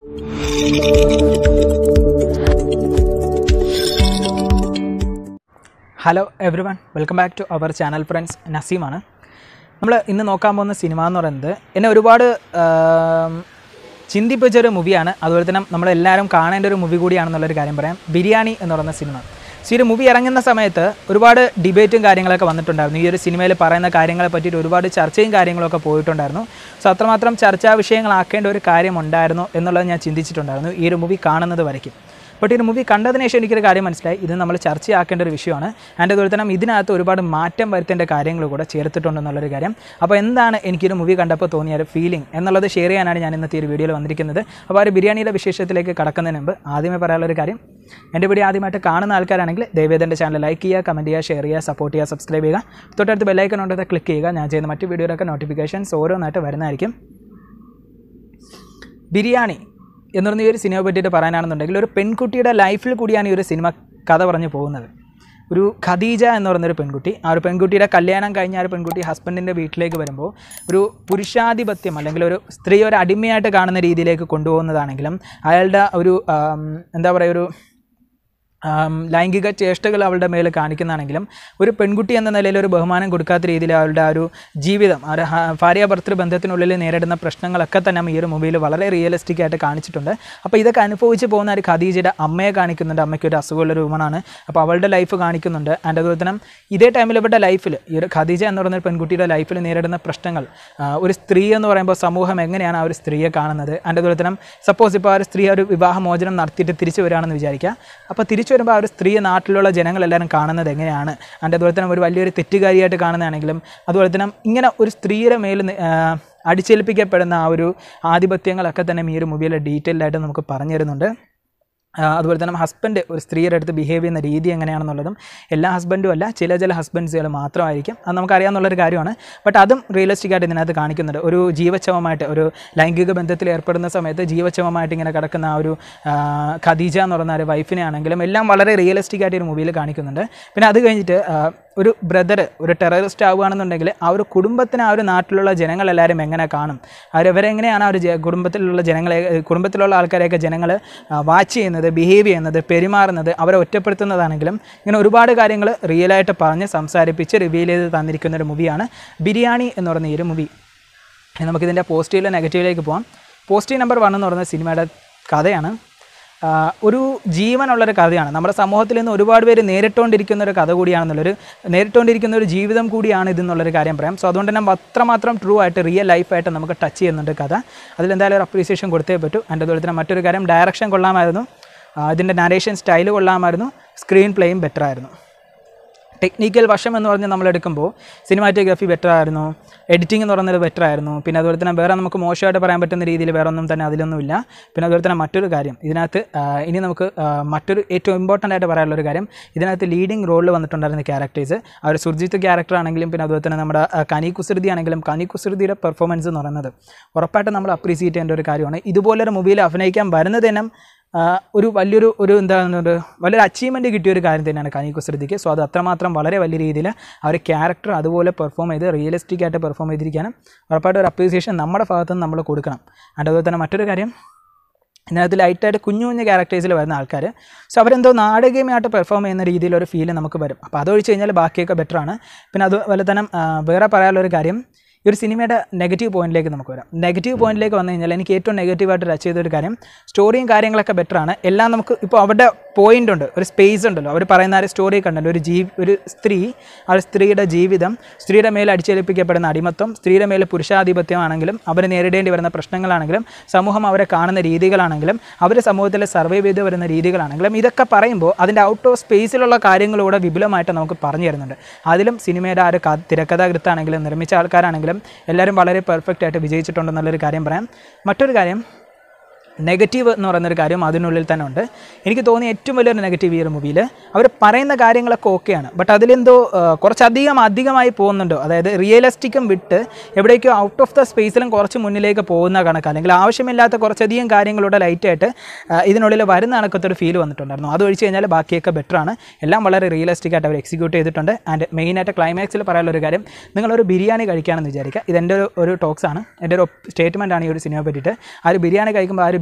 hello everyone welcome back to our channel friends നസീമാണ് നമ്മൾ ഇന്ന് നോക്കാൻ പോകുന്ന സിനിമ എന്ന് പറയുന്നത് എന്നെ ഒരുപാട് ആം, ചിന്തിപ്പിച്ചൊരു മൂവിയാണ് അതുപോലെ തന്നെ നമ്മളെല്ലാവരും കാണേണ്ട ഒരു മൂവി കൂടിയാണെന്നുള്ളൊരു കാര്യം പറയാം ബിരിയാണി എന്ന് പറയുന്ന സിനിമ സോ ഈ ഒരു മൂവി ഇറങ്ങുന്ന സമയത്ത് ഒരുപാട് ഡിബേറ്റും കാര്യങ്ങളൊക്കെ വന്നിട്ടുണ്ടായിരുന്നു ഈ ഒരു സിനിമയിൽ പറയുന്ന കാര്യങ്ങളെ പറ്റിയിട്ട് ഒരുപാട് ചർച്ചയും കാര്യങ്ങളൊക്കെ പോയിട്ടുണ്ടായിരുന്നു സോ അത്രമാത്രം ചർച്ചാ വിഷയങ്ങളാക്കേണ്ട ഒരു കാര്യമുണ്ടായിരുന്നു എന്നുള്ളത് ഞാൻ ചിന്തിച്ചിട്ടുണ്ടായിരുന്നു ഈ ഒരു മൂവി കാണുന്നത് വരയ്ക്കും ബട്ട് ഈ ഒരു മൂവി കണ്ടതിന് ശേഷം എനിക്കൊരു കാര്യം മനസ്സിലായി ഇത് നമ്മൾ ചർച്ചയാക്കേണ്ട ഒരു വിഷയമാണ് ആൻഡ് അതുപോലെ തന്നെ ഇതിനകത്ത് ഒരുപാട് മാറ്റം വരുത്തേണ്ട കാര്യങ്ങൾ കൂടെ ചേർത്തിട്ടുണ്ടെന്നുള്ളൊരു കാര്യം അപ്പോൾ എന്താണ് എനിക്കൊരു മൂവി കണ്ടപ്പോൾ തോന്നിയ ഒരു ഫീലിംഗ് എന്നുള്ളത് ഷെയർ ചെയ്യാനാണ് ഞാൻ ഇന്നത്തെ ഈ ഒരു വീഡിയോയിൽ വന്നിരിക്കുന്നത് അപ്പോൾ ആ ഒരു ബിരിയാണിയുടെ വിശേഷത്തിലേക്ക് കടക്കുന്നതിന് മുമ്പ് ആദ്യമേ പറയാനുള്ള ഒരു കാര്യം എൻ്റെ വീഡിയോ ആദ്യമായിട്ട് കാണുന്ന ആൾക്കാരാണെങ്കിൽ ദയവേദൻ്റെ ചാനൽ ലൈക്ക് ചെയ്യുക കമൻറ്റ് ചെയ്യുക ഷെയർ ചെയ്യുക സപ്പോർട്ട് ചെയ്യുക സബ്സ്ക്രൈബ് ചെയ്യുക തൊട്ടടുത്ത് ബെല്ലൈക്കൺ ഉണ്ടത് ക്ലിക്ക് ചെയ്യുക ഞാൻ ചെയ്യുന്ന മറ്റ് വീഡിയോയിലൊക്കെ നോട്ടിഫിക്കേഷൻസ് ഓരോന്നായിട്ട് വരുന്നതായിരിക്കും ബിരിയാണി എന്ന് പറഞ്ഞ ഈ ഒരു സിനിമയെ പറ്റിയിട്ട് പറയാനാണെന്നുണ്ടെങ്കിൽ ഒരു പെൺകുട്ടിയുടെ ലൈഫിൽ കൂടിയാണ് ഈ ഒരു സിനിമ കഥ പറഞ്ഞു പോകുന്നത് ഒരു ഖദീജ എന്ന് പറയുന്നൊരു പെൺകുട്ടി ആ ഒരു പെൺകുട്ടിയുടെ കല്യാണം കഴിഞ്ഞ ആ ഒരു പെൺകുട്ടി ഹസ്ബൻഡിൻ്റെ വീട്ടിലേക്ക് വരുമ്പോൾ ഒരു പുരുഷാധിപത്യം അല്ലെങ്കിൽ ഒരു സ്ത്രീ ഒരു അടിമയായിട്ട് കാണുന്ന രീതിയിലേക്ക് കൊണ്ടുപോകുന്നതാണെങ്കിലും അയാളുടെ ഒരു ആം, എന്താ പറയുക ഒരു ആം, ലൈംഗിക ചേഷ്ടകൾ അവളുടെ മേൽ കാണിക്കുന്നതാണെങ്കിലും ഒരു പെൺകുട്ടി എന്ന നിലയിൽ ഒരു ബഹുമാനം കൊടുക്കാത്ത രീതിയിൽ അവളുടെ ആ ഒരു ജീവിതം ആ ഒരു ഹ- ഭാര്യ ഭർത്തൃ ബന്ധത്തിനുള്ളിൽ നേരിടുന്ന പ്രശ്നങ്ങളൊക്കെ തന്നെ ഈ ഒരു മൂവിയിൽ വളരെ റിയലിസ്റ്റിക് ആയിട്ട് കാണിച്ചിട്ടുണ്ട് അപ്പോൾ ഇതൊക്കെ അനുഭവിച്ച് പോകുന്ന ഒരു ഖദീജയുടെ അമ്മയെ കാണിക്കുന്നുണ്ട് അമ്മയ്ക്ക് ഒരു അസുഖമുള്ള ഒരു വുമണാണ് അപ്പോൾ അവളുടെ ലൈഫ് കാണിക്കുന്നുണ്ട് ആൻഡ് അതുപോലെ തന്നെ ഇതേ ടൈമിൽ ഇവരുടെ ലൈഫിൽ ഈ ഒരു ഖദീജ എന്ന് പറയുന്ന ഒരു പെൺകുട്ടിയുടെ ലൈഫിൽ നേരിടുന്ന പ്രശ്നങ്ങൾ ആ, ഒരു സ്ത്രീ എന്ന് പറയുമ്പോൾ സമൂഹം എങ്ങനെയാണ് ആ ഒരു സ്ത്രീയെ കാണുന്നത് ആൻഡ് അതുപോലെ തന്നെ സപ്പോസ് ഇപ്പോൾ ആ ഒരു സ്ത്രീ ആ ഒരു വിവാഹമോചനം നടത്തിയിട്ട് തിരിച്ചു വരികയാണെന്ന് വിചാരിക്കുക അപ്പോൾ തിരിച്ചു വരുമ്പോൾ ആ ഒരു സ്ത്രീയെ നാട്ടിലുള്ള ജനങ്ങളെല്ലാവരും കാണുന്നത് എങ്ങനെയാണ് അതിൻ്റെ അതുപോലെ തന്നെ ഒരു വലിയൊരു തെറ്റുകാരിയായിട്ട് കാണുന്നതാണെങ്കിലും അതുപോലെ തന്നെ ഇങ്ങനെ ഒരു സ്ത്രീയുടെ മേൽ നി- ആ, അടിച്ചേൽപ്പിക്കപ്പെടുന്ന ആ ഒരു ആധിപത്യങ്ങളൊക്കെ തന്നെ ഈ ഒരു മൂവിയിൽ ഡീറ്റെയിൽഡ് ആയിട്ട് നമുക്ക് പറഞ്ഞു തരുന്നുണ്ട് ആ, അതുപോലെ തന്നെ ഹസ്ബൻഡ് ഒരു സ്ത്രീയുടെ അടുത്ത് ബിഹേവ് ചെയ്യുന്ന രീതി എങ്ങനെയാണെന്നുള്ളതും എല്ലാ ഹസ്ബൻഡും അല്ല ചില ചില ഹസ്ബൻഡ്സുകൾ മാത്രമായിരിക്കും അത് നമുക്കറിയാവുന്നുള്ളൊരു കാര്യമാണ് ബട്ട് അതും റിയലിസ്റ്റിക് ആയിട്ട് ഇതിനകത്ത് കാണിക്കുന്നുണ്ട് ഒരു ജീവച്ഛവമായിട്ട് ഒരു ലൈംഗിക ബന്ധത്തിൽ ഏർപ്പെടുന്ന സമയത്ത് ജീവച്ഛവമായിട്ട് ഇങ്ങനെ കിടക്കുന്ന ആ ഒരു ആ, ഖദീജ എന്ന് പറയുന്ന ഒരു വൈഫിനെ ആണെങ്കിലും എല്ലാം വളരെ റിയലിസ്റ്റിക് ആയിട്ട് ഒരു മൂവിയിൽ കാണിക്കുന്നുണ്ട് പിന്നെ അത് കഴിഞ്ഞിട്ട് ആ, ഒരു ബ്രദർ ഒരു ടെററിസ്റ്റ് ആവുകയാണെന്നുണ്ടെങ്കിൽ ആ ഒരു കുടുംബത്തിന് ആ ഒരു നാട്ടിലുള്ള ജനങ്ങളെല്ലാവരും എങ്ങനെ കാണും അവരെങ്ങനെയാണ് ആ ഒരു ജ- കുടുംബത്തിലുള്ള ജനങ്ങളെ കുടുംബത്തിലുള്ള ആൾക്കാരെയൊക്കെ ജനങ്ങൾ വാച്ച് ചെയ്യുന്നത് ബിഹേവ് ചെയ്യുന്നത് പെരുമാറുന്നത് അവരെ ഒറ്റപ്പെടുത്തുന്നതാണെങ്കിലും ഇങ്ങനെ ഒരുപാട് കാര്യങ്ങൾ റിയലായിട്ട് പറഞ്ഞ് സംസാരിപ്പിച്ച് റിവീൽ ചെയ്ത് തന്നിരിക്കുന്ന ഒരു മൂവിയാണ് ബിരിയാണി എന്ന് പറയുന്ന ഈ ഒരു മൂവി ഇനി നമുക്കിതിൻ്റെ പോസിറ്റീവിലെ നെഗറ്റീവിലേക്ക് പോകാം പോസിറ്റീവ് നമ്പർ വൺ എന്ന് പറയുന്ന സിനിമയുടെ കഥയാണ് ആ, ഒരു ജീവനുള്ളൊരു കഥയാണ് നമ്മുടെ സമൂഹത്തിൽ നിന്ന് ഒരുപാട് പേര് നേരിട്ടുകൊണ്ടിരിക്കുന്ന ഒരു കഥ കൂടിയാണെന്നുള്ളൊരു നേരിട്ടുകൊണ്ടിരിക്കുന്ന ഒരു ജീവിതം കൂടിയാണ് ഇതെന്നുള്ളൊരു കാര്യം പറയാം സോ അതുകൊണ്ട് തന്നെ അത്രമാത്രം ട്രൂ ആയിട്ട് റിയൽ ലൈഫായിട്ട് നമുക്ക് ടച്ച് ചെയ്യുന്നുണ്ട് കഥ അതിലെന്തായാലും ഒരു അപ്രീസിയേഷൻ കൊടുത്തേ പറ്റൂ എൻ്റെ അതുപോലെ തന്നെ മറ്റൊരു കാര്യം ഡയറക്ഷൻ കൊള്ളാമായിരുന്നു ആ, ഇതിൻ്റെ നരേഷൻ സ്റ്റൈൽ കൊള്ളാമായിരുന്നു സ്ക്രീൻ പ്ലേയും ബെറ്റർ ആയിരുന്നു ടെക്നിക്കൽ വശം എന്ന് പറഞ്ഞ് നമ്മൾ എടുക്കുമ്പോൾ സിനിമാറ്റോഗ്രാഫി ബെറ്റർ ആയിരുന്നു എഡിറ്റിംഗ് എന്ന് പറയുന്നത് ബെറ്റർ ആയിരുന്നു പിന്നെ അതുപോലെ തന്നെ വേറെ നമുക്ക് മോശമായിട്ട് പറയാൻ പറ്റുന്ന രീതിയിൽ വേറെ ഒന്നും തന്നെ അതിലൊന്നുമില്ല പിന്നെ അതുപോലെ തന്നെ മറ്റൊരു കാര്യം ഇതിനകത്ത് ആ, ഇനി നമുക്ക് ആ, മറ്റൊരു ഏറ്റവും ഇമ്പോർട്ടൻ്റ് ആയിട്ട് പറയാനുള്ള ഒരു കാര്യം ഇതിനകത്ത് ലീഡിംഗ് റോളിൽ വന്നിട്ടുണ്ടായിരുന്ന ക്യാരക്ടേഴ്സ് ആ ഒരു സുർജിത്ത് ക്യാരക്ടർ ആണെങ്കിലും പിന്നെ അതുപോലെ തന്നെ നമ്മുടെ ആ, കനി കുസൃതി ആണെങ്കിലും കനി കുസൃതിയുടെ പെർഫോമൻസ് എന്ന് പറയുന്നത് ഉറപ്പായിട്ടും നമ്മൾ അപ്രീസിയേറ്റ് ചെയ്യേണ്ട ഒരു കാര്യമാണ് ഇതുപോലൊരു മൂവിയിൽ അഭിനയിക്കാൻ വരുന്നത് തന്നെ ആ, ഒരു വലിയൊരു ഒരു എന്താണ് ഒരു വലിയൊരു അച്ചീവ്മെൻറ്റ് കിട്ടിയ ഒരു കാര്യം തന്നെയാണ് കനി കുസൃതിക്ക് സോ അത് അത്രമാത്രം വളരെ വലിയ രീതിയിൽ ആ ഒരു ക്യാരക്ടർ അതുപോലെ പെർഫോം ചെയ്ത് റിയലിസ്റ്റിക് ആയിട്ട് പെർഫോം ചെയ്തിരിക്കാനും ഉറപ്പായിട്ടും ഒരു അപ്രീസിയേഷൻ നമ്മുടെ ഭാഗത്ത് നിന്ന് നമ്മൾ കൊടുക്കണം and അതുപോലെ തന്നെ മറ്റൊരു കാര്യം ഇതിനകത്ത് ലൈറ്റായിട്ട് കുഞ്ഞു കുഞ്ഞു ക്യാരക്ടേഴ്സിൽ വരുന്ന ആൾക്കാർ സോ അവരെന്തോ നാടകീയമായിട്ട് പെർഫോം ചെയ്യുന്ന രീതിയിലൊരു ഫീല് നമുക്ക് വരും അപ്പോൾ അതൊഴിച്ച് കഴിഞ്ഞാൽ ബാക്കിയൊക്കെ ബെറ്ററാണ് പിന്നെ അതുപോലെ തന്നെ ആ, വേറെ പറയാനുള്ളൊരു കാര്യം ഈ ഒരു സിനിമയുടെ നെഗറ്റീവ് പോയിന്റിലേക്ക് നമുക്ക് വരാം നെഗറ്റീവ് പോയിന്റിലേക്ക് വന്നു കഴിഞ്ഞാൽ എനിക്ക് ഏറ്റവും നെഗറ്റീവായിട്ട് ടച്ച് ചെയ്ത ഒരു കാര്യം സ്റ്റോറിയും കാര്യങ്ങളൊക്കെ ബെറ്ററാണ് എല്ലാം നമുക്ക് ഇപ്പോൾ അവരുടെ പോയിന്റ് ഉണ്ട് ഒരു സ്പേസ് ഉണ്ടല്ലോ അവർ പറയുന്ന ആ ഒരു സ്റ്റോറി കണ്ടല്ലോ ഒരു ജീ ഒരു സ്ത്രീ ആ ഒരു സ്ത്രീയുടെ ജീവിതം സ്ത്രീയുടെ മേൽ അടിച്ചേൽപ്പിക്കപ്പെടുന്ന അടിമത്വം സ്ത്രീയുടെ മേൽ പുരുഷാധിപത്യമാണെങ്കിലും അവർ നേരിടേണ്ടി വരുന്ന പ്രശ്നങ്ങളാണെങ്കിലും സമൂഹം അവരെ കാണുന്ന രീതികളാണെങ്കിലും അവർ സമൂഹത്തിൽ സർവൈവ് ചെയ്ത് വരുന്ന രീതികളാണെങ്കിലും ഇതൊക്കെ പറയുമ്പോൾ അതിൻ്റെ ഔട്ട് ഓഫ് സ്പേസിലുള്ള കാര്യങ്ങളൂടെ വിപുലമായിട്ട് നമുക്ക് പറഞ്ഞു തരുന്നുണ്ട് അതിലും സിനിമയുടെ ആ ഒരു ക- തിരക്കഥാകൃത്താണെങ്കിലും നിർമ്മിച്ച ആൾക്കാരാണെങ്കിലും എല്ലാവരും വളരെ പെർഫെക്റ്റ് ആയിട്ട് വിജയിച്ചിട്ടുണ്ടെന്നുള്ളൊരു കാര്യം പറയാം മറ്റൊരു കാര്യം നെഗറ്റീവ് എന്ന് പറയുന്നൊരു കാര്യം അതിനുള്ളിൽ തന്നെ ഉണ്ട് എനിക്ക് തോന്നിയ ഏറ്റവും വലിയൊരു നെഗറ്റീവ് ഈ ഒരു മൂവിയിൽ അവർ പറയുന്ന കാര്യങ്ങളൊക്കെ ഓക്കെയാണ് ബട്ട് അതിലെന്തോ ആ, കുറച്ചധികം അധികമായി പോകുന്നുണ്ടോ അതായത് റിയലിസ്റ്റിക്കും വിട്ട് എവിടേക്കോ ഔട്ട് ഓഫ് ദ സ്പേസിലും കുറച്ച് മുന്നിലേക്ക് പോകുന്ന കണക്ക് അല്ലെങ്കിൽ ആവശ്യമില്ലാത്ത കുറച്ചധികം കാര്യങ്ങളുടെ ലൈറ്റായിട്ട് ഇതിനുള്ളിൽ വരുന്ന കണക്കത്തൊരു ഫീൽ വന്നിട്ടുണ്ടായിരുന്നു അത് ഒഴിച്ച് കഴിഞ്ഞാൽ ബാക്കിയൊക്കെ ബെറ്ററാണ് എല്ലാം വളരെ റിയലിസ്റ്റിക് ആയിട്ട് അവർ എക്സിക്യൂട്ട് ചെയ്തിട്ടുണ്ട് ആൻഡ് മെയിനായിട്ട് ക്ലൈമാക്സിൽ പറയാനുള്ള ഒരു കാര്യം നിങ്ങളൊരു ബിരിയാണി കഴിക്കുകയാണെന്ന് വിചാരിക്കുക ഇതെൻ്റെ ഒരു ഒരു ടോക്സ് ആണ് എൻ്റെ ഒരു സ്റ്റേറ്റ്മെൻ്റ് ആണ് ഈ ഒരു സിനിമയെ പറ്റിയിട്ട് ആ ഒരു ബിരിയാണി കഴിക്കുമ്പോൾ ആ ഒരു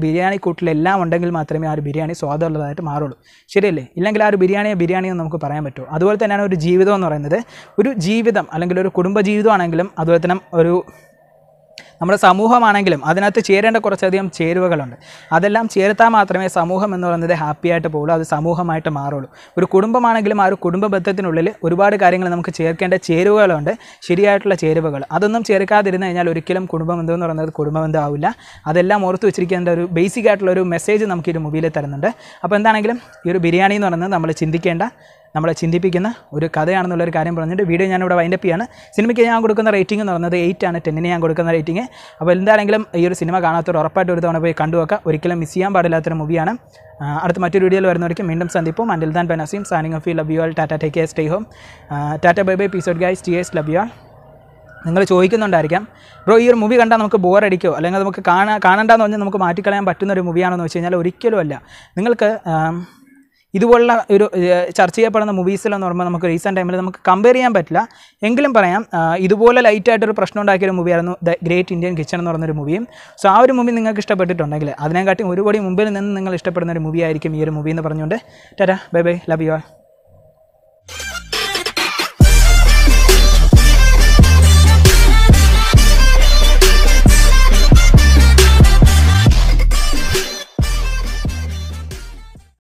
ബിരിയാണി കൂട്ടിലെല്ലാം ഉണ്ടെങ്കിൽ മാത്രമേ ആ ഒരു ബിരിയാണി സ്വാദമുള്ളതായിട്ട് മാറുള്ളൂ ശരിയല്ലേ ഇല്ലെങ്കിൽ ആ ഒരു ബിരിയാണിയെ ബിരിയാണി എന്ന് നമുക്ക് പറയാൻ പറ്റുമോ അതുപോലെ തന്നെയാണ് ഒരു ജീവിതം എന്ന് പറയുന്നത് ഒരു ജീവിതം അല്ലെങ്കിൽ ഒരു കുടുംബ ജീവിതമാണെങ്കിലും അതുപോലെ തന്നെ ഒരു നമ്മുടെ സമൂഹമാണെങ്കിലും അതിനകത്ത് ചേരേണ്ട കുറച്ചധികം ചേരുവകളുണ്ട് അതെല്ലാം ചേർത്താൽ മാത്രമേ സമൂഹം എന്ന് പറയുന്നത് ഹാപ്പി ആയിട്ട് പോകുള്ളൂ അത് സമൂഹമായിട്ട് മാറുള്ളൂ ഒരു കുടുംബമാണെങ്കിലും ആ ഒരു കുടുംബ ബന്ധത്തിനുള്ളിൽ ഒരുപാട് കാര്യങ്ങൾ നമുക്ക് ചേർക്കേണ്ട ചേരുവകളുണ്ട് ശരിയായിട്ടുള്ള ചേരുവകൾ അതൊന്നും ചേർക്കാതിരുന്ന് കഴിഞ്ഞാൽ ഒരിക്കലും കുടുംബബന്ധം എന്ന് പറയുന്നത് കുടുംബബന്ധം ആവില്ല അതെല്ലാം ഓർത്ത് വെച്ചിരിക്കേണ്ട ഒരു ബേസിക് ആയിട്ടുള്ള ഒരു മെസ്സേജ് നമുക്ക് ഈ ഒരു മൂവിയിൽ തരുന്നുണ്ട് അപ്പോൾ എന്താണെങ്കിലും ഈ ഒരു ബിരിയാണി എന്ന് പറയുന്നത് നമ്മൾ ചിന്തിക്കേണ്ട നമ്മളെ ചിന്തിപ്പിക്കുന്ന ഒരു കഥയാണെന്നുള്ളൊരു കാര്യം പറഞ്ഞിട്ട് വീഡിയോ ഞാനിവിടെ വൈൻഡപ്പ് ചെയ്യാണ് സിനിമയ്ക്ക് ഞാൻ കൊടുക്കുന്ന റേറ്റിംഗ് എന്ന് പറയുന്നത് എയ്റ്റ് ആണ് ടെന്നിന് ഞാൻ കൊടുക്കുന്ന റേറ്റിംഗ് അപ്പോൾ എന്താണെങ്കിലും ഈ ഒരു സിനിമ കാണാത്തൊരു ഉറപ്പായിട്ട് ഒരു തവണ പോയി കണ്ടുവെക്കുക ഒരിക്കലും മിസ് ചെയ്യാൻ പാടില്ലാത്തൊരു മൂവിയാണ് അടുത്ത മറ്റൊരു വീഡിയോയിൽ വരുന്നവർക്ക് വീണ്ടും സന്ദിപ്പും അൻഡിൽ ദാൻ ബനസീം signing off you love you all tata take care stay home tata bye bye peace out guys T S love you all നിങ്ങൾ ചോദിക്കുന്നുണ്ടായിരിക്കാം ബ്രോ ഈ ഒരു മൂവി കണ്ടാൽ നമുക്ക് ബോർ അടിക്കോ അല്ലെങ്കിൽ നമുക്ക് കാണാൻ കാണണ്ടെന്ന് പറഞ്ഞാൽ നമുക്ക് മാറ്റിക്കളയാൻ പറ്റുന്ന ഒരു മൂവിയാണെന്ന് വെച്ച് കഴിഞ്ഞാൽ ഒരിക്കലും അല്ല നിങ്ങൾക്ക് ആം, ഇതുപോലുള്ള ഒരു ഏഹ്, ചർച്ച ചെയ്യപ്പെടുന്ന മൂവീസിലെന്ന് പറയുമ്പോൾ നമുക്ക് റീസെൻറ്റ് ടൈമിൽ നമുക്ക് കമ്പയർ ചെയ്യാൻ പറ്റില്ല എങ്കിലും പറയാം ആ, ഇതുപോലെ ലൈറ്റായിട്ടൊരു പ്രശ്നം ഉണ്ടാക്കിയ ഒരു മൂവിയായിരുന്നു ദ ഗ്രേറ്റ് ഇന്ത്യൻ കിച്ചൺ എന്ന് പറയുന്നൊരു മൂവിയും സോ ആ ഒരു മൂവി നിങ്ങൾക്ക് ഇഷ്ടപ്പെട്ടിട്ടുണ്ടെങ്കിൽ അതിനെക്കാട്ടി ഒരുപടി മുമ്പിൽ നിന്ന് നിങ്ങൾ ഇഷ്ടപ്പെടുന്ന ഒരു മൂവി ആയിരിക്കും ഈ ഒരു മൂവി എന്ന് പറഞ്ഞുകൊണ്ട് tata bye bye love you all